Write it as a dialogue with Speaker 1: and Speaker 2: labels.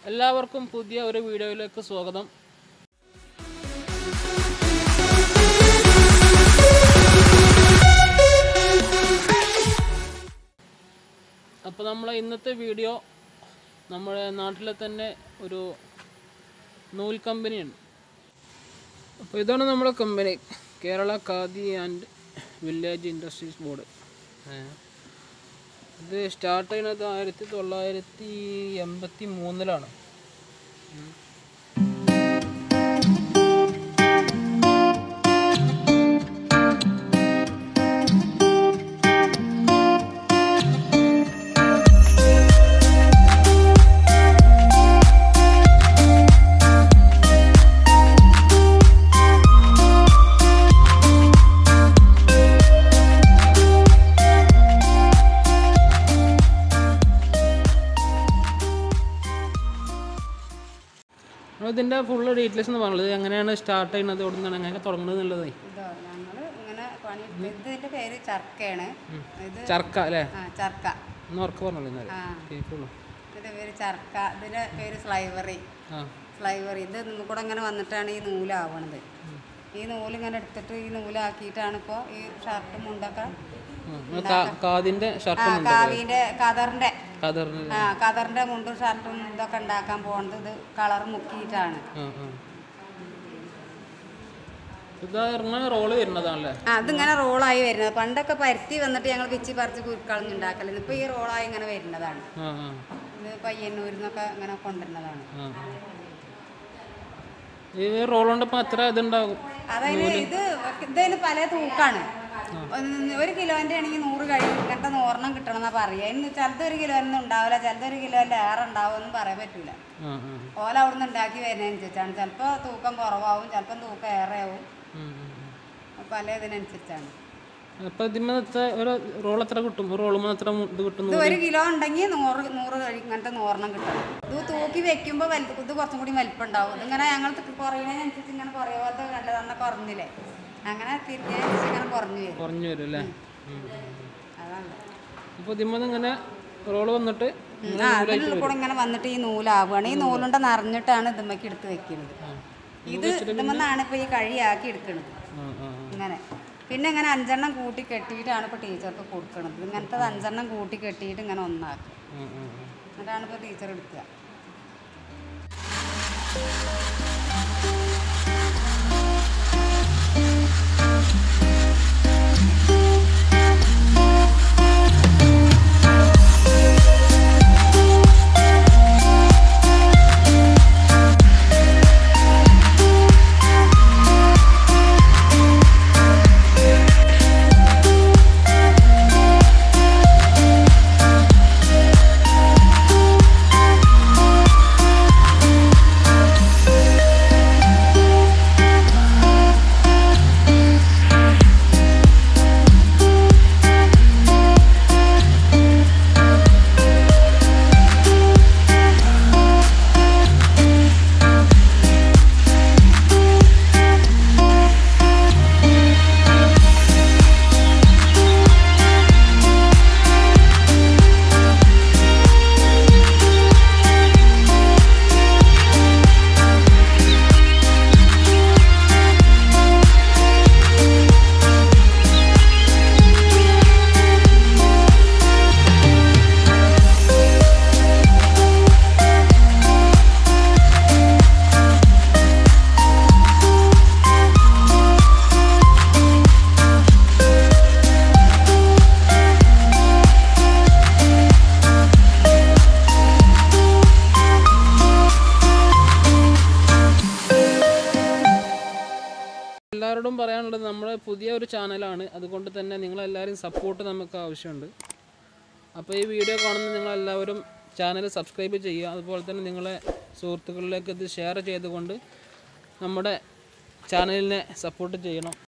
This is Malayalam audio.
Speaker 1: എല്ലാവർക്കും പുതിയ ഒരു വീഡിയോയിലേക്ക് സ്വാഗതം അപ്പോൾ നമ്മളെ ഇന്നത്തെ വീഡിയോ നമ്മുടെ നാട്ടിലെ തന്നെ ഒരു നൂൽ കമ്പനിയുണ്ട് അപ്പോൾ ഇതാണ് നമ്മുടെ company Kerala Khadi and village industries board ഇത് സ്റ്റാർട്ട് ചെയ്യുന്നത് ആയിരത്തി തൊള്ളായിരത്തി എൺപത്തി മൂന്നിലാണ് അപ്പോൾ ഇതിൻ്റെ ഫുള്ള് ഡീറ്റെയിൽസ് എന്ന് പറഞ്ഞത് എങ്ങനെയാണ് സ്റ്റാർട്ട് ചെയ്യുന്നത് എവിടെ നിന്നാണ് എങ്ങനെ തുടങ്ങുന്നത് എന്നുള്ളത്
Speaker 2: ഇതോ ഞങ്ങൾ ഇങ്ങനെ പണി ഇതിന്റെ പേര് ചർക്കയാണ് ഇത്
Speaker 1: ചർക്ക അല്ലേ
Speaker 2: ആ ചർക്ക
Speaker 1: ഒന്ന് ഉറക്കെ പറഞ്ഞോളൂ എന്നാൽ
Speaker 2: ആ
Speaker 1: കേൾക്കുള്ളൂ
Speaker 2: ഇതിന്റെ പേര് ചർക്ക ഇതിന്റെ പേര് സ്ലൈവറി
Speaker 1: ആ
Speaker 2: സ്ലൈവറി ഇത് നമുക്ക് കൂടെ ഇങ്ങനെ വന്നിട്ടാണ് ഈ നൂലാവണത് ഈ നൂല് ഇങ്ങനെ എടുത്തിട്ട് ഈ നൂലാക്കിയിട്ടാണ് ഇപ്പോൾ ഈ ഷർട്ടും മുണ്ടൊക്കെ
Speaker 1: ആ, നമ്മള് കാ- കാതിൻ്റെ
Speaker 2: ആ
Speaker 1: ഷർട്ടും
Speaker 2: കാവിന്റെ കതറിന്റെ
Speaker 1: കതറിന്
Speaker 2: ആ കതറിന്റെ മുണ്ടും ഷർട്ടും ഇതൊക്കെ ഉണ്ടാക്കാൻ പോകുന്നത് ഇത് കളർ മുക്കിയിട്ടാണ്
Speaker 1: ആ ആ ഇത് ഇറങ്ങുന്ന റോള് വരുന്നതാണല്ലേ
Speaker 2: ആ അതിങ്ങനെ റോളായി വരുന്നത് പണ്ടൊക്കെ പരുത്തി വന്നിട്ട് ഞങ്ങൾ പിച്ചി പറിച്ച് കുരുക്കളഞ്ഞുണ്ടാക്കലുണ്ട് ഇപ്പോൾ ഈ റോളായി ഇങ്ങനെ വരുന്നതാണ്
Speaker 1: ആ ആ
Speaker 2: ഇത് പയ്യന്നൂരിൽ നിന്നൊക്കെ ഇങ്ങനെ കൊണ്ടുവരുന്നതാണ്
Speaker 1: ആ ഈ റോൾ കൊണ്ട് ഇപ്പം എത്ര ഇതുണ്ടാകും
Speaker 2: അതായത് ഇത് ഇതിന് പല തൂക്കാണ് ഒന്ന് ഒരു കിലോന്റെ ആണെങ്കിൽ നൂറ് കഴിയും ഇങ്ങനത്തെ നൂറെണ്ണം കിട്ടണം എന്നാ പറയുക ഇന്ന് ചിലത് ഒരു കിലോനൊന്നും ഉണ്ടാവില്ല ചിലത് ഒരു കിലോന്റെ ഏറെ ഉണ്ടാവും എന്ന് പറയാൻ പറ്റൂല
Speaker 1: ആ ആ
Speaker 2: ഓല അവിടെ നിന്ന് ഉണ്ടാക്കി വരുന്നതനുസരിച്ചാണ് ചിലപ്പോൾ തൂക്കം കുറവാകും ചിലപ്പം തൂക്കം ഏറെ ആവും
Speaker 1: ഉം, ഉം, ഉം.
Speaker 2: പല ഇതിനനുസരിച്ചാണ്
Speaker 1: അപ്പം ഇതിന്മേൽ എത്ര ഒരു റോൾ എത്ര കിട്ടും ഒരു റോളുമ്പോൾ എത്ര മു- ഇത് കിട്ടുന്നു
Speaker 2: ഇത് ഒരു കിലോ ഉണ്ടെങ്കിൽ നൂറ് നൂറ് കഴി ഇങ്ങനത്തെ നൂറെണ്ണം കിട്ടണം ഇത് തൂക്കി വെക്കുമ്പോൾ വലുത് ഇത് കുറച്ചും കൂടി വലിപ്പം ഉണ്ടാവും ഇതിങ്ങനെ ഞങ്ങൾ കുറയുന്നതിനനുസരിച്ച് ഇങ്ങനെ കുറയാത്ത കണ്ടത് അന്ന് കുറഞ്ഞില്ലേ അങ്ങനെ തിരിഞ്ഞതിനനുസരിച്ച് ഇങ്ങനെ കുറഞ്ഞു വരും
Speaker 1: കുറഞ്ഞു വരും അല്ലേ
Speaker 2: അതാണ്
Speaker 1: അപ്പോൾ ഇതിന്മേൽ ഇങ്ങനെ റോള് വന്നിട്ട്
Speaker 2: ഉം. ആ അതിനുള്ളിൽ കൂടെ ഇങ്ങനെ വന്നിട്ട് ഈ നൂലാവുകയാണ് ഈ നൂലുണ്ട നിറഞ്ഞിട്ടാണ് ഇതുമ്മക്ക് എടുത്ത് വെക്കുന്നത് ഇത് ഇതുമെന്നാണ് ഇപ്പോൾ ഈ കഴിയാക്കി എടുക്കുന്നത്
Speaker 1: ആ ആ
Speaker 2: ഇങ്ങനെ പിന്നെ ഇങ്ങനെ അഞ്ചെണ്ണം കൂട്ടി കെട്ടിയിട്ടാണ് ഇപ്പോൾ ടീച്ചർക്ക് കൊടുക്കുന്നത് ഇങ്ങനത്തെ അഞ്ചെണ്ണം കൂട്ടി കെട്ടിയിട്ട് ഇങ്ങനെ ഒന്നാക്കുക
Speaker 1: ആ ആ ആ
Speaker 2: എന്നിട്ടാണ് ഇപ്പോൾ ടീച്ചർ എടുക്കുക
Speaker 1: എല്ലാവരോടും പറയാനുള്ളത് നമ്മുടെ പുതിയ ഒരു ചാനലാണ് അതുകൊണ്ട് തന്നെ നിങ്ങളെല്ലാവരും സപ്പോർട്ട് നമുക്ക് ആവശ്യമുണ്ട് അപ്പോൾ ഈ വീഡിയോ കാണുന്ന നിങ്ങളെല്ലാവരും ചാനൽ സബ്സ്ക്രൈബ് ചെയ്യുക അതുപോലെ തന്നെ നിങ്ങളെ സുഹൃത്തുക്കളിലേക്ക് ഇത് ഷെയർ ചെയ്തുകൊണ്ട് നമ്മുടെ ചാനലിനെ സപ്പോർട്ട് ചെയ്യണം